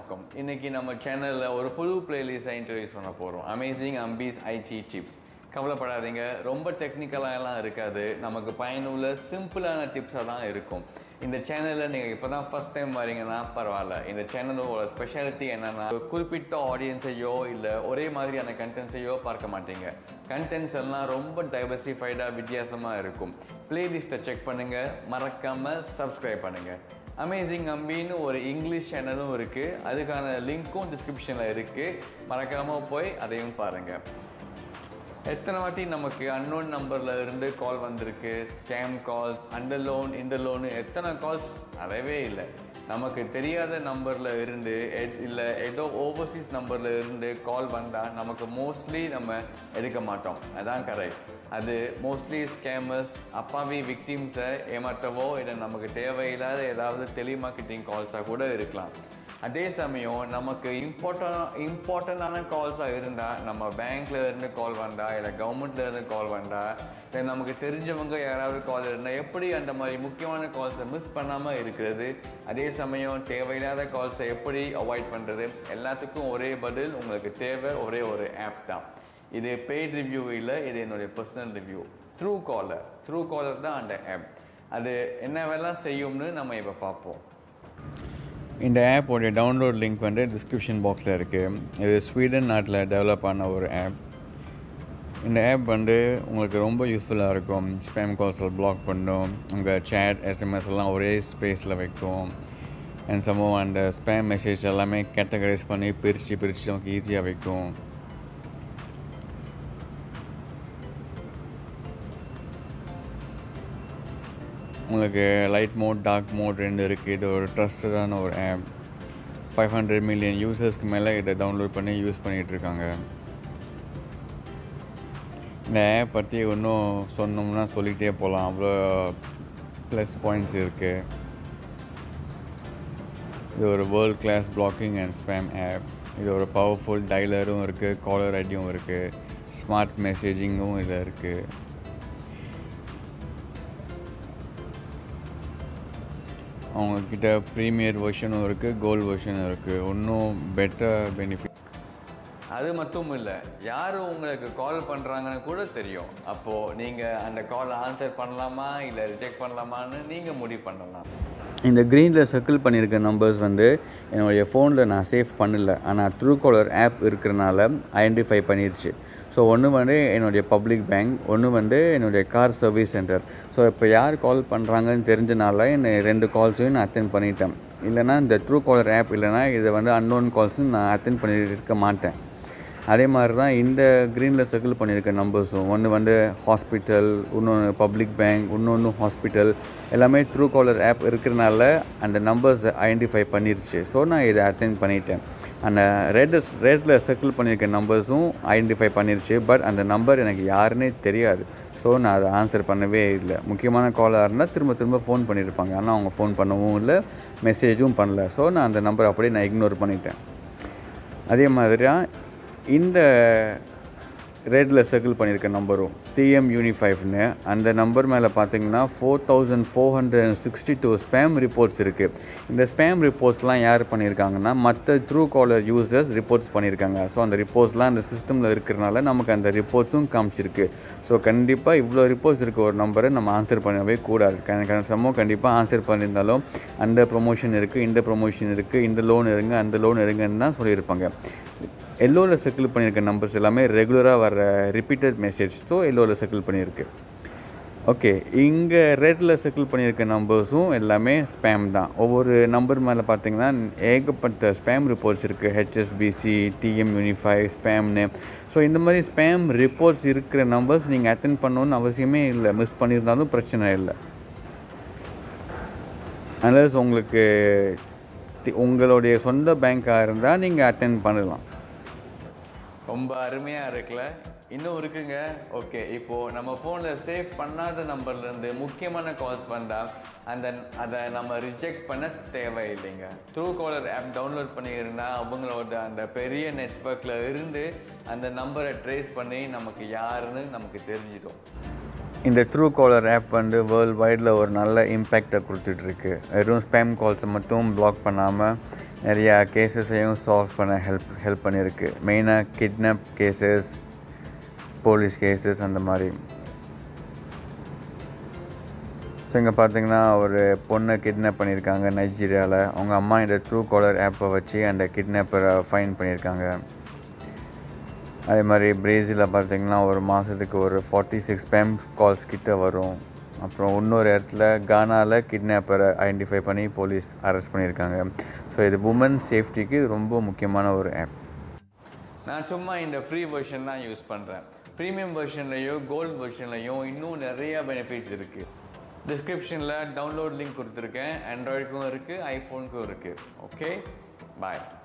வணக்கம் இன்னைக்கு நம்ம சேனலில் ஒரு புது பிளேலிஸ்ட்டை இன்ட்ரடியூஸ் பண்ண போகிறோம் அமேசிங் அம்பீஸ் ஐடி டிப்ஸ் கவலைப்படாதீங்க ரொம்ப டெக்னிக்கலாக எல்லாம் இருக்காது நமக்கு பயனுள்ள சிம்பிளான டிப்ஸாக தான் இருக்கும் இந்த சேனலில் நீங்கள் இப்போ தான் ஃபஸ்ட் டைம் வரீங்கன்னா பரவாயில்ல இந்த சேனலோட ஸ்பெஷாலிட்டி என்னென்னா குறிப்பிட்ட ஆடியன்ஸையோ இல்லை ஒரே மாதிரியான கண்டென்ட்ஸையோ பார்க்க மாட்டீங்க கண்டென்ட்ஸ் எல்லாம் ரொம்ப டைவர்சிஃபைடாக வித்தியாசமாக இருக்கும் பிளேலிஸ்ட்டை செக் பண்ணுங்கள் மறக்காமல் சப்ஸ்கிரைப் பண்ணுங்கள் அமேசிங் அம்பின்னு ஒரு இங்கிலீஷ் சேனலும் இருக்குது அதுக்கான லிங்க்கும் டிஸ்கிரிப்ஷனில் இருக்குது மறக்காமல் போய் அதையும் பாருங்கள் எத்தனை வாட்டி நமக்கு அன்னோன் நம்பரில் இருந்து கால் வந்திருக்கு ஸ்கேம் கால்ஸ் அந்த லோன் இந்த லோனு எத்தனை கால்ஸ் அளவே இல்லை நமக்கு தெரியாத நம்பரில் இருந்து எ- இல்லை ஏதோ ஓவர்சீஸ் நம்பரில் இருந்து கால் வந்தால் நமக்கு மோஸ்ட்லி நம்ம எடுக்க மாட்டோம் அதான் கரெக்ட் அது மோஸ்ட்லி ஸ்கேமர்ஸ் அப்பாவி விக்டிம்ஸை ஏமாற்றவோ இல்லை நமக்கு தேவையில்லாத ஏதாவது டெலிமார்க்கெட்டிங் கால்ஸாக கூட இருக்கலாம் அதே சமயம் நமக்கு இம்பார்ட்டன் இம்பார்ட்டண்டான கால்ஸாக இருந்தால் நம்ம பேங்க்ல இருந்து கால் வந்தா இல்லை கவர்மெண்ட்ல இருந்து கால் வந்தா இல்லை நமக்கு தெரிஞ்சவங்க யாராவது கால் இருந்தால் எப்படி அந்த மாதிரி முக்கியமான கால்ஸை மிஸ் பண்ணாமல் இருக்கிறது அதே சமயம் தேவையில்லாத கால்ஸை எப்படி அவாய்ட் பண்ணுறது எல்லாத்துக்கும் ஒரே பதில் உங்களுக்கு தேவை ஒரே ஒரு ஆப் தான் இது பெய்ட் ரிவ்யூ இல்லை இது என்னுடைய personal review Truecaller Truecaller தான் அந்த ஆப் அது என்னவெல்லாம் செய்யும்னு நம்ம இப்போ பார்ப்போம் இந்த ஆப்போடைய டவுன்லோட் லிங்க் வந்து டிஸ்கிரிப்ஷன் பாக்ஸில் இருக்குது இது ஸ்வீடன் நாட்டில் டெவலப் ஆன ஒரு ஆப் இந்த ஆப் வந்து உங்களுக்கு ரொம்ப யூஸ்ஃபுல்லாக இருக்கும் ஸ்பேம் கால்ஸில் பிளாக் பண்ணும் உங்கள் சேட் எஸ்எம்எஸ் எல்லாம் ஒரே ஸ்பேஸில் வைக்கும் அண்ட் சமூகம் அந்த ஸ்பேம் மெசேஜ் எல்லாமே கேட்டகரைஸ் பண்ணி பிரித்து பிரித்து நமக்கு ஈஸியாக வைக்கும் உங்களுக்கு லைட் மோட் டார்க் மோட் ரெண்டு இருக்குது இது ஒரு ட்ரஸ்டடான ஒரு ஆப் ஃபைவ் ஹண்ட்ரட் மில்லியன் யூசர்ஸ்க்கு மேலே இதை டவுன்லோட் பண்ணி யூஸ் பண்ணிகிட்டு இருக்காங்க இந்த ஆப் பற்றி இன்னும் சொன்னோம்னா சொல்லிகிட்டே போகலாம் அவ்வளோ ப்ளஸ் பாயிண்ட்ஸ் இருக்குது இது ஒரு world class blocking and spam app இது ஒரு பவர்ஃபுல் டைலரும் இருக்குது காலர் ஐடியும் இருக்குது ஸ்மார்ட் மெசேஜிங்கும் இதில் இருக்குது அவங்கக்கிட்ட ப்ரீமியர் வெர்ஷனும் இருக்குது கோல்டு வெர்ஷனும் இருக்குது இன்னும் பெட்டர் பெனிஃபிட் அது மட்டும் இல்லை யார் உங்களுக்கு கால் பண்ணுறாங்கன்னு கூட தெரியும் அப்போது நீங்கள் அந்த கால் ஆன்சர் பண்ணலாமா இல்லை ரிஜெக்ட் பண்ணலாமான்னு நீங்கள் முடிவு பண்ணலாம் இந்த க்ரீனில் சர்க்கிள் பண்ணியிருக்க நம்பர்ஸ் வந்து என்னுடைய ஃபோனில் நான் சேவ் பண்ணல ஆனால் த்ரூ காலர் ஆப் இருக்கிறனால ஐடென்டிஃபை பண்ணிருச்சு ஸோ ஒன்று வந்து என்னுடைய பப்ளிக் பேங்க் ஒன்று வந்து என்னுடைய கார் சர்வீஸ் சென்டர் ஸோ இப்போ யார் கால் பண்ணுறாங்கன்னு தெரிஞ்சனால என்னை ரெண்டு கால்ஸையும் நான் அட்டென்ட் பண்ணிட்டேன் இல்லைனா இந்த ட்ரூ காலர் ஆப் இல்லைனா இதை வந்து அன்னோன் கால்ஸும் நான் அட்டென்ட் பண்ணியிருக்க மாட்டேன் அதே மாதிரி தான் இந்த க்ரீனில் சர்க்கிள் பண்ணியிருக்க நம்பர்ஸும் ஒன்று வந்து ஹாஸ்பிட்டல் இன்னொன்று பப்ளிக் பேங்க் இன்னொன்று ஹாஸ்பிட்டல் எல்லாமே த்ரூ காலர் ஆப் இருக்கிறனால அந்த நம்பர்ஸ் ஐடென்டிஃபை பண்ணிருச்சு ஸோ நான் இதை அட்டென்ட் பண்ணிட்டேன் அந்த ரெட் ரெட்டில் சர்க்கிள் பண்ணியிருக்க நம்பர்ஸும் ஐடென்டிஃபை பண்ணிருச்சு பட் அந்த நம்பர் எனக்கு யாருன்னே தெரியாது ஸோ நான் அதை ஆன்சர் பண்ணவே இல்லை முக்கியமான காலாக இருந்தால் திரும்ப திரும்ப ஃபோன் பண்ணியிருப்பாங்க ஆனால் அவங்க ஃபோன் பண்ணவும் இல்லை மெசேஜும் பண்ணல ஸோ நான் அந்த நம்பர் அப்படியே நான் இக்னோர் பண்ணிட்டேன் அதே மாதிரியாக இந்த ரெட்டில் சர்க்கிள் பண்ணியிருக்க நம்பரும் டிஎம் யூனிஃபைவ்னு அந்த நம்பர் மேலே பார்த்தீங்கன்னா four thousand four hundred and sixty two spam reports இருக்குது இந்த ஸ்பேம் ரிப்போர்ட்ஸ்லாம் யார் பண்ணியிருக்காங்கன்னா மற்ற த்ரூ காலர் யூசர்ஸ் ரிப்போர்ட்ஸ் பண்ணியிருக்காங்க ஸோ அந்த ரிப்போர்ட்ஸ்லாம் அந்த சிஸ்டமில் இருக்கிறனால நமக்கு அந்த ரிப்போர்ட்ஸும் காமிச்சிருக்கு ஸோ கண்டிப்பாக இவ்வளோ ரிப்போர்ட்ஸ் இருக்க ஒரு நம்பரை நம்ம ஆன்சர் பண்ணவே கூடாது சமோ கண்டிப்பாக ஆன்சர் பண்ணியிருந்தாலும் அந்த ப்ரொமோஷன் இருக்குது இந்த ப்ரொமோஷன் இருக்குது இந்த லோன் இருங்க அந்த லோன் இருங்கன்னு தான் சொல்லியிருப்பாங்க எல்லோவில் சர்க்கிள் பண்ணியிருக்க நம்பர்ஸ் எல்லாமே ரெகுலராக வர ரிப்பீட்டட் மெசேஜ் ஸோ எல்லோவில் சர்க்கிள் பண்ணியிருக்கு ஓகே இங்கே ரெட்டில் சர்க்கிள் பண்ணியிருக்க நம்பர்ஸும் எல்லாமே ஸ்பேம் தான் ஒவ்வொரு நம்பர் மேலே பார்த்தீங்கன்னா ஏகப்பட்ட ஸ்பேம் ரிப்போர்ட்ஸ் இருக்குது ஹெச்எஸ்பிசி டிஎம் யூனிஃபை ஸ்பேம்னு ஸோ இந்த மாதிரி ஸ்பேம் ரிப்போர்ட்ஸ் இருக்கிற நம்பர்ஸ் நீங்கள் அட்டென்ட் பண்ணணும்னு அவசியமே இல்லை மிஸ் பண்ணியிருந்தாலும் பிரச்சனை இல்லை அன்லஸ் உங்களுக்கு தி- உங்களுடைய சொந்த பேங்க்காக இருந்தால் நீங்கள் அட்டென்ட் பண்ணலாம் ரொம்ப அருமையாக இருக்குல்ல இன்னும் இருக்குங்க ஓகே இப்போது நம்ம ஃபோனில் சேவ் பண்ணாத நம்பர்லேருந்து முக்கியமான கால்ஸ் வந்தால் அந்த அதை நம்ம ரிஜெக்ட் பண்ண தேவையில்லைங்க த்ரூ காலர் ஆப் டவுன்லோட் பண்ணியிருந்தா அவங்களோட அந்த பெரிய நெட்ஒர்க்கில் இருந்து அந்த நம்பரை ட்ரேஸ் பண்ணி நமக்கு யாருன்னு நமக்கு தெரிஞ்சிடும் இந்த த்ரூ காலர் ஆப் வந்து வேர்ல்டு வைடில் ஒரு நல்ல இம்பேக்டை கொடுத்துட்ருக்கு வெறும் ஸ்பேம் கால்ஸை மட்டும் பிளாக் பண்ணாமல் நிறையா கேசஸையும் சால்வ் பண்ண ஹெல்ப் ஹெல்ப் பண்ணியிருக்கு மெயினாக கிட்னாப் கேசஸ் போலீஸ் கேசஸ் அந்த மாதிரி ஸோ இங்கே பார்த்தீங்கன்னா ஒரு பொண்ணை கிட்னாப் பண்ணியிருக்காங்க நைஜீரியாவில் அவங்க அம்மா இந்த ட்ரூ காலர் ஆப்பை வச்சு அந்த கிட்னாப்பரை ஃபைன் பண்ணியிருக்காங்க அதே மாதிரி பிரேசிலில் பார்த்தீங்கன்னா ஒரு மாதத்துக்கு ஒரு ஃபார்ட்டி சிக்ஸ் பேம் கால்ஸ் கிட்ட வரும் அப்புறம் இன்னொரு இடத்துல கானாவில் கிட்னாப்பரை ஐடென்டிஃபை பண்ணி போலீஸ் அரெஸ்ட் பண்ணியிருக்காங்க ஸோ இது உமன் சேஃப்டிக்கு ரொம்ப முக்கியமான ஒரு ஆப் நான் சும்மா இந்த ஃப்ரீ வெர்ஷன் தான் யூஸ் பண்ணுறேன் ப்ரீமியம் வெர்ஷன்லையும் கோல்டு வெர்ஷன்லையும் இன்னும் நிறைய பெனிஃபிட்ஸ் இருக்குது டிஸ்கிரிப்ஷனில் டவுன்லோட் லிங்க் கொடுத்துருக்கேன் ஆண்ட்ராய்டுக்கும் இருக்குது ஐஃபோனுக்கும் இருக்குது ஓகே பாய்